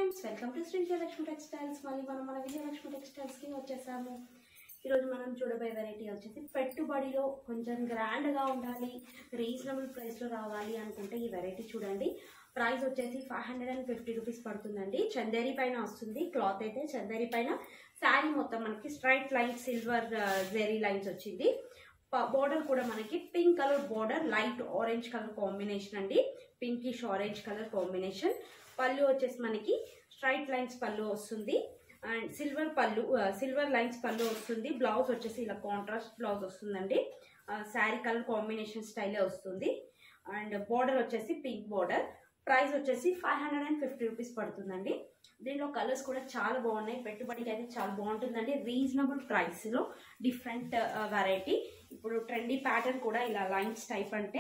friends welcome to Shri Vijayalakshmi textiles మళ్ళీ మనం మన విజయలక్ష్మి టెక్స్టైల్స్కి వచ్చేసాము ఈరోజు మనం చూడబోయే వెరైటీ వచ్చేసి పెట్టుబడిలో కొంచెం గ్రాండ్గా ఉండాలి రీజనబుల్ ప్రైస్లో రావాలి అనుకుంటే ఈ వెరైటీ చూడండి ప్రైస్ వచ్చేసి five hundred and fifty rupees పడుతుందండి చందేరి పైన వస్తుంది క్లాత్ అయితే చందేరి పైన శారీ మొత్తం మనకి straight line silver zari lines వచ్చింది బోర్డర్ కూడా మనకి pink colour border light orange colour combination అండి పింకిష్ ఆరెంజ్ కలర్ కాంబినేషన్ పళ్ళు వచ్చేసి మనకి స్ట్రైట్ లైన్స్ పళ్ళు వస్తుంది అండ్ సిల్వర్ పళ్ళు సిల్వర్ లైన్స్ పళ్ళు వస్తుంది బ్లౌజ్ వచ్చేసి ఇలా కాంట్రాస్ట్ బ్లౌజ్ వస్తుందండి శారీ కలర్ కాంబినేషన్ స్టైలే వస్తుంది అండ్ బోర్డర్ వచ్చేసి పింక్ బోర్డర్ ప్రైస్ వచ్చేసి five hundred and fifty rupees పడుతుందండి దీనిలో కలర్స్ కూడా చాలా బాగున్నాయి పెట్టుబడికి అయితే చాలా బాగుంటుందండి రీజనబుల్ ప్రైస్లో డిఫరెంట్ వెరైటీ ఇప్పుడు ట్రెండీ ప్యాటర్న్ కూడా ఇలా లైన్స్ టైప్ అంటే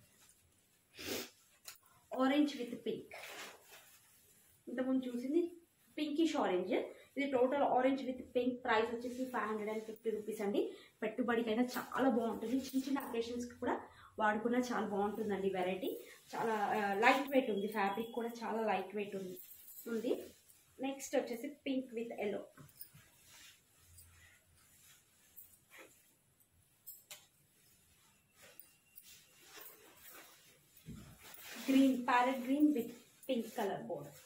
ఆరెంజ్ విత్ పింక్ ఇంతకుముందు చూసింది పింకిష్ ఆరెంజ్ ఇది total orange with pink price వచ్చేసి five hundred and fifty rupees అండి పెట్టుబడికి అయితే చాలా బాగుంటుంది చిన్న చిన్న అకేషన్స్కి కూడా వాడుకున్నా చాలా బాగుంటుందండి వెరైటీ చాలా లైట్ వెయిట్ ఉంది ఫ్యాబ్రిక్ కూడా చాలా లైట్ వెయిట్ ఉంది ఉంది నెక్స్ట్ వచ్చేసి pink with yellow green parrot green with pink colour border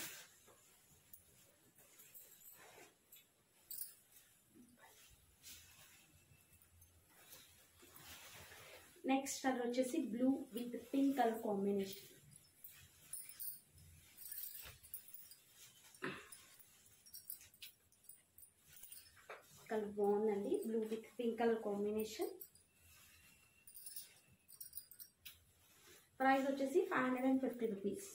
next colour వచ్చేసి blue with pink colour combination colour బాగుందండి blue with pink colour combination price వచ్చేసి five hundred and fifty rupees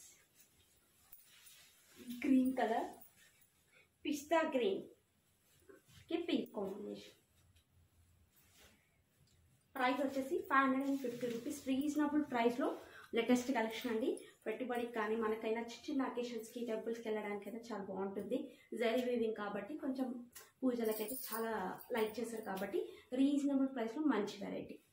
green colour pista green కి pink combination price వచ్చేసి five hundred and fifty rupees reasonable ప్రైస్లో latest collection అండి పెట్టుబడికి కానీ మనకైనా చిన్న చిన్న అకేషన్స్కి టెంపుల్స్కి వెళ్ళడానికైతే చాలా బాగుంటుంది జరీ వీవింగ్ కాబట్టి కొంచెం పూజలకైతే చాలా లైక్ చేశారు కాబట్టి రీజనబుల్ ప్రైస్లో మంచి వెరైటీ